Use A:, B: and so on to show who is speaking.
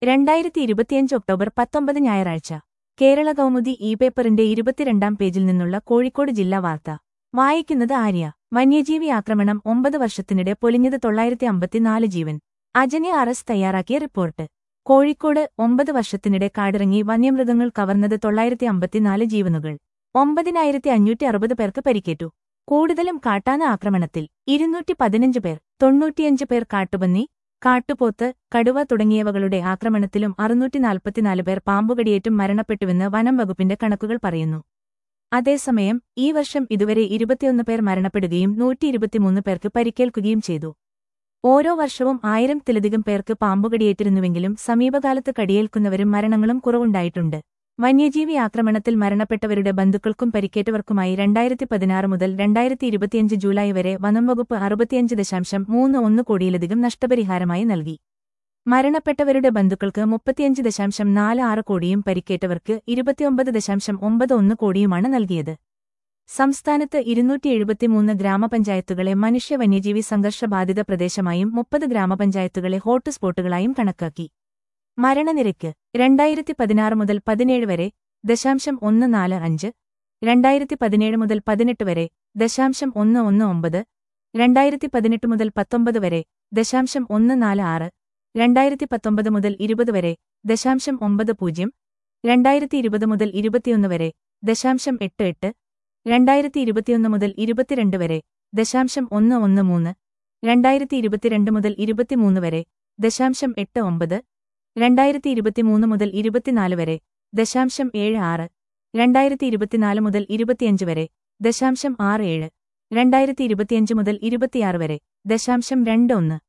A: രണ്ടായിരത്തി ഇരുപത്തിയഞ്ച് ഒക്ടോബർ പത്തൊമ്പത് ഞായറാഴ്ച കേരള കൗമുദി ഇ പേപ്പറിന്റെ ഇരുപത്തിരണ്ടാം പേജിൽ നിന്നുള്ള കോഴിക്കോട് ജില്ലാ വാർത്ത വായിക്കുന്നത് ആര്യ വന്യജീവി ആക്രമണം ഒമ്പത് വർഷത്തിനിടെ പൊലിഞ്ഞത് തൊള്ളായിരത്തി അമ്പത്തിനാല് ജീവൻ അജനെ അറസ് തയ്യാറാക്കിയ റിപ്പോർട്ട് കോഴിക്കോട് ഒമ്പത് വർഷത്തിനിടെ കാടിറങ്ങി വന്യമൃഗങ്ങൾ കവർന്നത് തൊള്ളായിരത്തി അമ്പത്തിനാല് ജീവനുകൾ ഒമ്പതിനായിരത്തി അഞ്ഞൂറ്റി അറുപത് പേർക്ക് പരിക്കേറ്റു കൂടുതലും കാട്ടാന ആക്രമണത്തിൽ ഇരുന്നൂറ്റി പതിനഞ്ച് പേർ തൊണ്ണൂറ്റിയഞ്ച് പേർ കാട്ടുപന്നി കാട്ടുപോത്ത് കടുവ തുടങ്ങിയവകളുടെ ആക്രമണത്തിലും അറുന്നൂറ്റി നാൽപ്പത്തിനാല് പേർ പാമ്പുകടിയേറ്റും മരണപ്പെട്ടുവെന്ന് വനം വകുപ്പിന്റെ കണക്കുകൾ പറയുന്നു അതേസമയം ഈ വർഷം ഇതുവരെ ഇരുപത്തിയൊന്ന് പേർ മരണപ്പെടുകയും നൂറ്റി ഇരുപത്തിമൂന്ന് പേർക്ക് പരിക്കേൽക്കുകയും ചെയ്തു ഓരോ വർഷവും ആയിരത്തിലധികം പേർക്ക് പാമ്പുകടിയേറ്റിരുന്നുവെങ്കിലും സമീപകാലത്ത് കടിയേൽക്കുന്നവരും മരണങ്ങളും കുറവുണ്ടായിട്ടുണ്ട് വന്യജീവി ആക്രമണത്തിൽ മരണപ്പെട്ടവരുടെ ബന്ധുക്കൾക്കും പരിക്കേറ്റവർക്കുമായി രണ്ടായിരത്തി പതിനാറ് മുതൽ രണ്ടായിരത്തി ഇരുപത്തിയഞ്ച് ജൂലൈ വരെ വനം വകുപ്പ് അറുപത്തിയഞ്ച് ദശാംശം മൂന്ന് ഒന്ന് കോടിയിലധികം നഷ്ടപരിഹാരമായി നൽകി മരണപ്പെട്ടവരുടെ ബന്ധുക്കൾക്ക് മുപ്പത്തിയഞ്ച് ദശാംശം നാല് ആറ് കോടിയും പരിക്കേറ്റവർക്ക് ഇരുപത്തിയൊമ്പത് ദശാംശം ഒമ്പത് ഒന്ന് കോടിയുമാണ് നൽകിയത് സംസ്ഥാനത്ത് ഇരുന്നൂറ്റി എഴുപത്തിമൂന്ന് ഗ്രാമപഞ്ചായത്തുകളെ മനുഷ്യ വന്യജീവി സംഘർഷ ബാധിത പ്രദേശമായും മുപ്പത് ഗ്രാമപഞ്ചായത്തുകളെ ഹോട്ട്സ്പോട്ടുകളായും കണക്കാക്കി മരണനിരക്ക് രണ്ടായിരത്തി പതിനാറ് മുതൽ പതിനേഴ് വരെ ദശാംശം ഒന്ന് നാല് അഞ്ച് രണ്ടായിരത്തി പതിനേഴ് മുതൽ പതിനെട്ട് വരെ ദശാംശം ഒന്ന് ഒന്ന് ഒമ്പത് രണ്ടായിരത്തി പതിനെട്ട് മുതൽ പത്തൊമ്പത് വരെ ദശാംശം ഒന്ന് നാല് ആറ് രണ്ടായിരത്തി പത്തൊമ്പത് മുതൽ ഇരുപത് വരെ ദശാംശം ഒമ്പത് പൂജ്യം രണ്ടായിരത്തി ഇരുപത് മുതൽ ഇരുപത്തിയൊന്ന് വരെ ദശാംശം എട്ട് എട്ട് രണ്ടായിരത്തി ഇരുപത്തിയൊന്ന് മുതൽ ഇരുപത്തിരണ്ട് വരെ ദശാംശം ഒന്ന് ഒന്ന് മൂന്ന് രണ്ടായിരത്തി ഇരുപത്തിരണ്ട് മുതൽ ഇരുപത്തിമൂന്ന് വരെ ദശാംശം എട്ട് ഒമ്പത് രണ്ടായിരത്തി ഇരുപത്തിമൂന്ന് മുതൽ ഇരുപത്തിനാല് വരെ ദശാംശം ഏഴ് ആറ് രണ്ടായിരത്തി ഇരുപത്തിനാല് മുതൽ ഇരുപത്തിയഞ്ച് വരെ ദശാംശം ആറ് ഏഴ് രണ്ടായിരത്തി ഇരുപത്തിയഞ്ച് മുതൽ ഇരുപത്തിയാറ് വരെ ദശാംശം രണ്ട് ഒന്ന്